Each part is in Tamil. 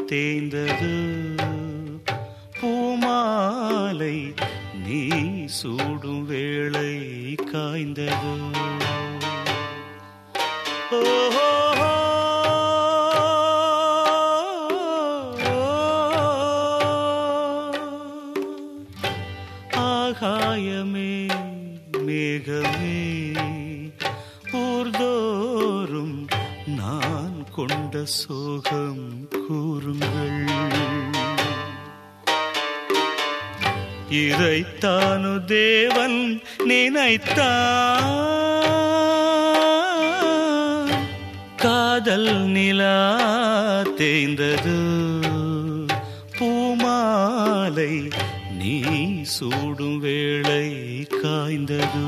தேய்ந்தது பூமாலை நீ சூடும் வேளை காய்ந்தது ஓஹோ ஆகாயமே மேகமே ஊர்தோறும் நான் கொண்ட சோகம் கூறுங்கள் இதைத்தானு தேவன் நினைத்தான் காதல் நிலா தேய்ந்தது பூமாலை நீ சூடும் வேளை காய்ந்தது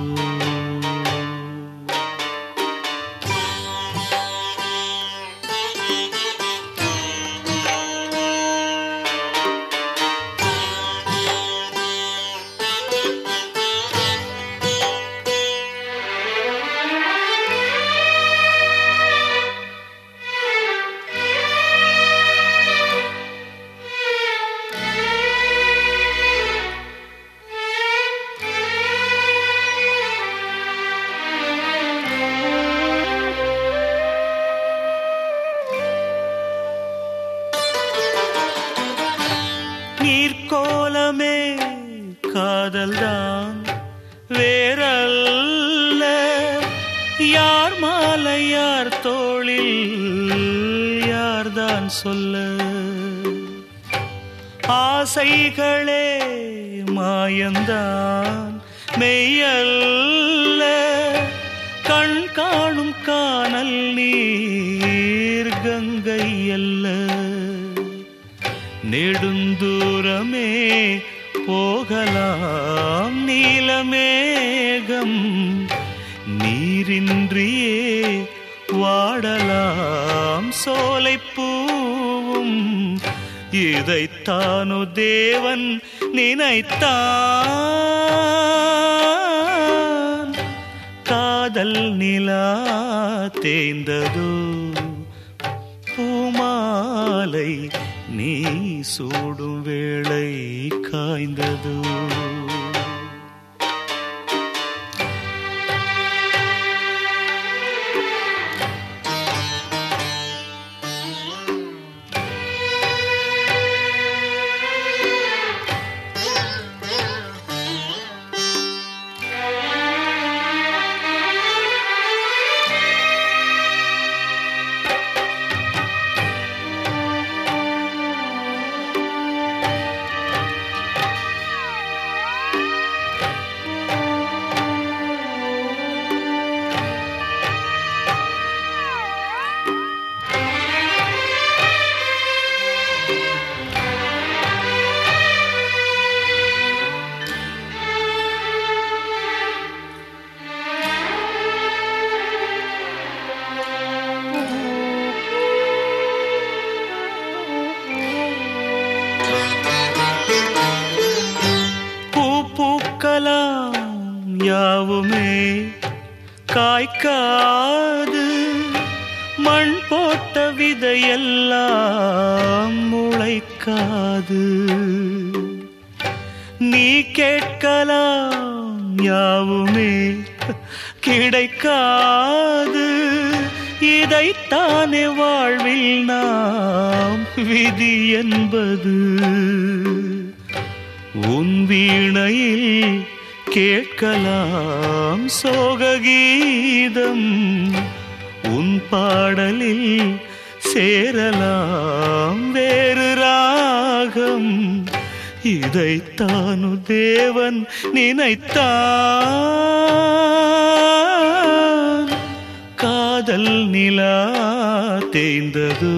நீர்க்கோலமே காதல்தான் வேறல்ல யார் மாலை யார் தோளில் யார்தான் சொல்ல ஆசைகளே மாயந்தான் மெய்யல்ல கண் காணும் காணல் நீர் கங்கை அல்ல நெடுந்தூரமே போகலாம் நீலமேகம் நீரின்றியே வாடலாம் சோலை பூவும் இதைத்தானு தேவன் நினைத்தான் காதல் நிலா தேய்ந்ததோ பூமாலை நீ சூடும் வேளை காய்ந்ததோ பூ பூக்கலாம் யாவுமே காய்க்காது மண் போட்ட விதையெல்லாம் முளைக்காது நீ கேட்கலாம் யாவுமே கிடைக்காது இதைத்தானே வாழ்வில் நாம் விதி என்பது உன் வீணையில் கேட்கலாம் சோககீதம் உன் பாடலில் சேரலாம் வேறு ராகம் இதைத்தானு தேவன் நினைத்தான் காதல் நிலா தேய்ந்தது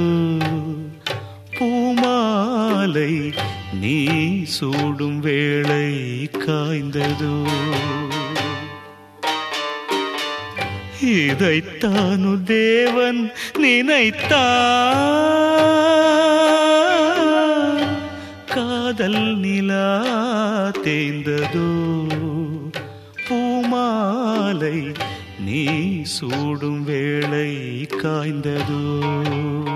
பூமாலை நீ சூடும் வேளை காய்ந்ததோ இதைத்தானு தேவன் நினைத்தான் காதல் நிலா தேய்ந்ததோ பூமாலை நீ சூடும் வேளை காய்ந்ததோ